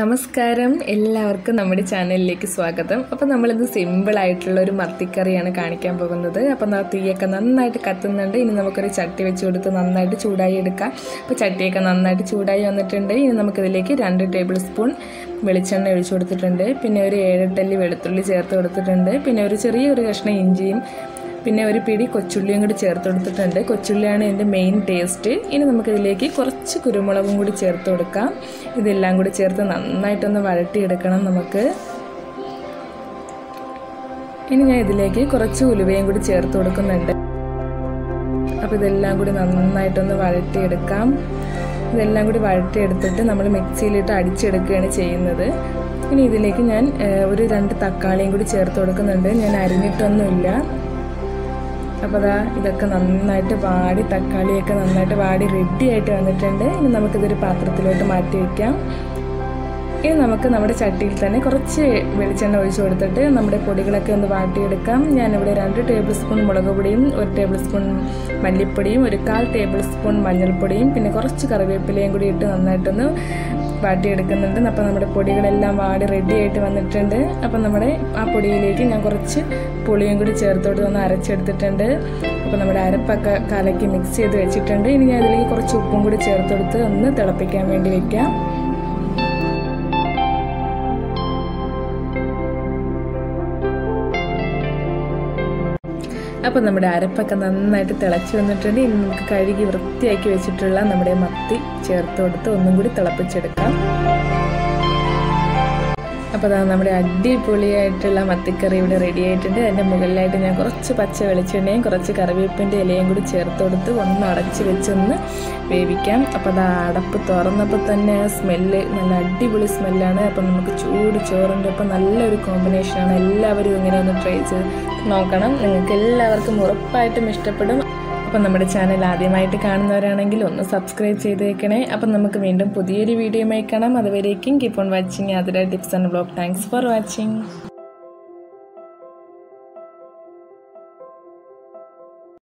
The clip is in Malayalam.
നമസ്കാരം എല്ലാവർക്കും നമ്മുടെ ചാനലിലേക്ക് സ്വാഗതം അപ്പോൾ നമ്മളിന്ന് സിമ്പിളായിട്ടുള്ള ഒരു മത്തിക്കറിയാണ് കാണിക്കാൻ പോകുന്നത് അപ്പോൾ ആ തീയൊക്കെ നന്നായിട്ട് കത്തുന്നുണ്ട് ഇനി നമുക്കൊരു ചട്ടി വെച്ച് കൊടുത്ത് നന്നായിട്ട് ചൂടായി എടുക്കാം അപ്പോൾ ചട്ടിയൊക്കെ നന്നായിട്ട് ചൂടായി വന്നിട്ടുണ്ട് ഇനി നമുക്കിതിലേക്ക് രണ്ട് ടേബിൾ സ്പൂൺ വെളിച്ചെണ്ണ ഒഴിച്ചു കൊടുത്തിട്ടുണ്ട് പിന്നെ ഒരു ഏഴെട്ടല്ലി വെളുത്തുള്ളി ചേർത്ത് കൊടുത്തിട്ടുണ്ട് പിന്നെ ഒരു ചെറിയൊരു കഷ്ണം ഇഞ്ചിയും പിന്നെ ഒരു പിടി കൊച്ചുള്ളിയും കൂടി ചേർത്ത് കൊടുത്തിട്ടുണ്ട് കൊച്ചുള്ളിയാണ് ഇതിൻ്റെ മെയിൻ ടേസ്റ്റ് ഇനി നമുക്കിതിലേക്ക് കുറച്ച് കുരുമുളകും കൂടി ചേർത്ത് കൊടുക്കാം ഇതെല്ലാം കൂടി ചേർത്ത് നന്നായിട്ടൊന്ന് വഴട്ടിയെടുക്കണം നമുക്ക് ഇനി ഞാൻ ഇതിലേക്ക് കുറച്ച് ഉലുവയും കൂടി ചേർത്ത് കൊടുക്കുന്നുണ്ട് അപ്പോൾ ഇതെല്ലാം കൂടി നന്നായിട്ടൊന്ന് വഴട്ടിയെടുക്കാം ഇതെല്ലാം കൂടി വഴട്ടിയെടുത്തിട്ട് നമ്മൾ മിക്സിയിലിട്ട് അടിച്ചെടുക്കുകയാണ് ചെയ്യുന്നത് ഇനി ഇതിലേക്ക് ഞാൻ ഒരു രണ്ട് തക്കാളിയും കൂടി ചേർത്ത് കൊടുക്കുന്നുണ്ട് ഞാൻ അരിഞ്ഞിട്ടൊന്നുമില്ല അപ്പോൾ അതാ ഇതൊക്കെ നന്നായിട്ട് വാടി തക്കാളിയൊക്കെ നന്നായിട്ട് വാടി റെഡി ആയിട്ട് വന്നിട്ടുണ്ട് ഇനി നമുക്കിതൊരു പാത്രത്തിലോട്ട് മാറ്റി വയ്ക്കാം ഇനി നമുക്ക് നമ്മുടെ ചട്ടിയിൽ തന്നെ കുറച്ച് വെളിച്ചെണ്ണ ഒഴിച്ചു കൊടുത്തിട്ട് നമ്മുടെ പൊടികളൊക്കെ ഒന്ന് വാട്ടിയെടുക്കാം ഞാനിവിടെ രണ്ട് ടേബിൾ സ്പൂൺ മുളക് പൊടിയും ഒരു ടേബിൾ സ്പൂൺ മല്ലിപ്പൊടിയും ഒരു കാൽ ടേബിൾ സ്പൂൺ മഞ്ഞൾപ്പൊടിയും പിന്നെ കുറച്ച് കറിവേപ്പിലയും കൂടി ഇട്ട് നന്നായിട്ടൊന്ന് വാട്ടിയെടുക്കുന്നുണ്ട് അപ്പോൾ നമ്മുടെ പൊടികളെല്ലാം വാടി റെഡി ആയിട്ട് വന്നിട്ടുണ്ട് അപ്പോൾ നമ്മുടെ ആ പൊടിയിലേക്ക് ഞാൻ കുറച്ച് പുളിയും കൂടി ചേർത്തോട്ട് ഒന്ന് അരച്ചെടുത്തിട്ടുണ്ട് അപ്പോൾ നമ്മുടെ അരപ്പൊക്കെ കലക്കി മിക്സ് ചെയ്ത് വെച്ചിട്ടുണ്ട് ഇനി ഞാൻ അതിലേക്ക് കുറച്ച് ഉപ്പും കൂടി ചേർത്തെടുത്ത് ഒന്ന് തിളപ്പിക്കാൻ വേണ്ടി വെക്കാം അപ്പോൾ നമ്മുടെ അരപ്പൊക്കെ നന്നായിട്ട് തിളച്ച് വന്നിട്ടുണ്ട് ഇനി നമുക്ക് കഴുകി വൃത്തിയാക്കി വെച്ചിട്ടുള്ള നമ്മുടെ മത്തി ചേർത്ത് കൊടുത്ത് ഒന്നും കൂടി തിളപ്പിച്ചെടുക്കാം അപ്പോൾ അതാ നമ്മുടെ അടിപൊളിയായിട്ടുള്ള മത്തിക്കറി ഇവിടെ റെഡി ആയിട്ടുണ്ട് അതിൻ്റെ മുകളിലായിട്ട് ഞാൻ കുറച്ച് പച്ച വെളിച്ചെണ്ണയും കുറച്ച് കറിവേപ്പിൻ്റെ ഇലയും കൂടി ചേർത്ത് കൊടുത്ത് ഒന്ന് അടച്ച് വെച്ചൊന്ന് വേവിക്കാം അപ്പോൾ അത് അടപ്പ് തുറന്നപ്പോൾ തന്നെ ആ സ്മെല്ല് നല്ല അടിപൊളി സ്മെല്ലാണ് അപ്പോൾ നമുക്ക് ചൂട് ചോറിൻ്റെ ഒപ്പം നല്ലൊരു കോമ്പിനേഷനാണ് എല്ലാവരും ഇങ്ങനെ ഒന്ന് ട്രൈ ചെയ്ത് നോക്കണം നിങ്ങൾക്ക് എല്ലാവർക്കും ഉറപ്പായിട്ടും ഇഷ്ടപ്പെടും അപ്പം നമ്മുടെ ചാനൽ ആദ്യമായിട്ട് കാണുന്നവരാണെങ്കിൽ ഒന്ന് സബ്സ്ക്രൈബ് ചെയ്തേക്കണേ അപ്പം നമുക്ക് വീണ്ടും പുതിയൊരു വീഡിയോയുമായി കാണാം അതുവരേക്കും keep on watching Athira tips and blog thanks for watching